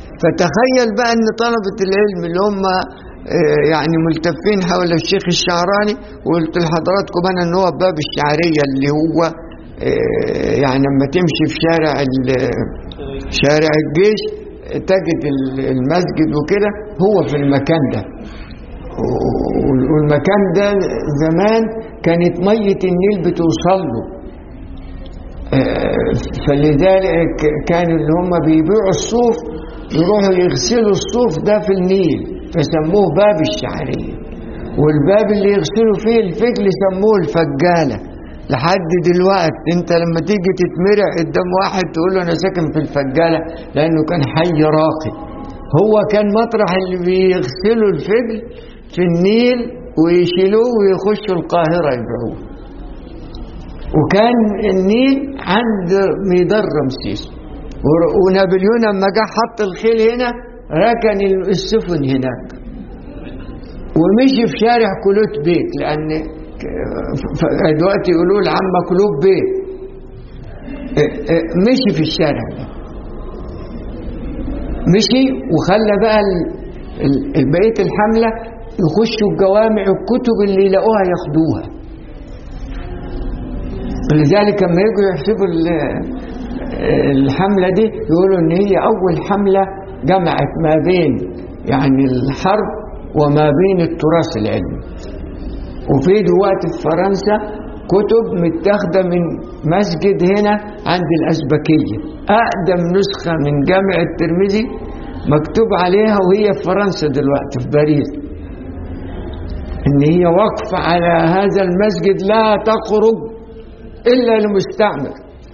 فتخيل بقى ان طلبة العلم اللي هم آه، يعني ملتفين حول الشيخ الشعراني وقلت لحضراتكم انا ان هو باب الشعرية اللي هو آه، يعني لما تمشي في شارع ال- شارع الجيش تجد ال- المسجد وكده هو في المكان ده وال- والمكان ده زمان كانت مية النيل بتوصل له آه، فلذلك كانوا اللي هم بيبيعوا الصوف يروحوا يغسلوا الصوف ده في النيل فسموه باب الشعرية والباب اللي يغسلوا فيه الفجل سموه الفجالة لحد دلوقتي انت لما تيجي تتمرع قدام واحد تقول له انا ساكن في الفجالة لانه كان حي راقي هو كان مطرح اللي بيغسلوا الفجل في النيل ويشيلوه ويخشوا القاهرة يبيعوه وكان النيل عند ميدان رمسيس ور- ونابليون لما جه حط الخيل هنا ركن السفن هناك ومشي في شارع كلوت بيت لان ك- ف- دلوقتي يقولوا العم كلوب بيت اه- اه، مشي في الشارع ده مشي وخلى بقى ال- ال- بقيه الحمله يخشوا الجوامع الكتب اللي يلاقوها ياخدوها لذلك لما يجوا يحسبوا ال- الحملة دي يقولوا إن هي أول حملة جمعت ما بين يعني الحرب وما بين التراث العلمي وفي دلوقتي في فرنسا كتب متاخدة من مسجد هنا عند الأزبكية أقدم نسخة من جامع الترمذي مكتوب عليها وهي في فرنسا دلوقتي في باريس إن هي واقفة على هذا المسجد لا تخرج إلا المستعمر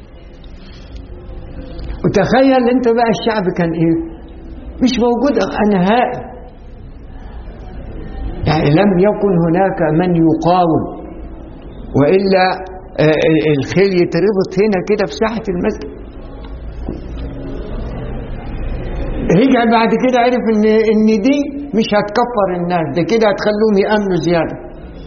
وتخيل انت بقى الشعب كان ايه مش موجود نهائي يعني لم يكن هناك من يقاوم والا آه، الخيل يتربط هنا كده في ساحه المسجد رجع بعد كده عرف ان ان دي مش هتكفر الناس ده كده هتخلوهم يامنوا زياده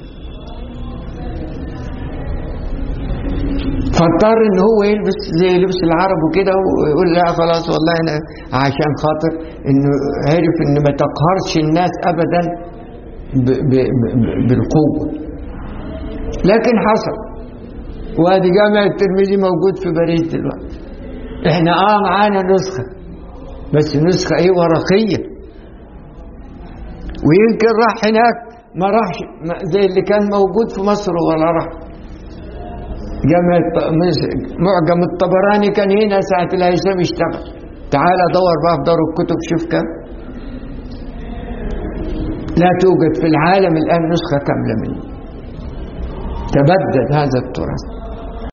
فاضطر ان هو يلبس زي لبس العرب وكده ويقول لا خلاص والله انا عشان خاطر انه عرف ان ما تقهرش الناس ابدا ب ب ب بالقوه لكن حصل وادي جامع الترمذي موجود في باريس دلوقتي احنا اه معانا نسخه بس نسخه ايه ورقيه ويمكن راح هناك ما راحش ما- زي اللي كان موجود في مصر ولا راح جامع الط- مصر- معجم الطبراني كان هنا ساعة الهيثم اشتغل تعال دور بقى في دار الكتب شوف كم لا توجد في العالم الآن نسخة كاملة منه تبدد هذا التراث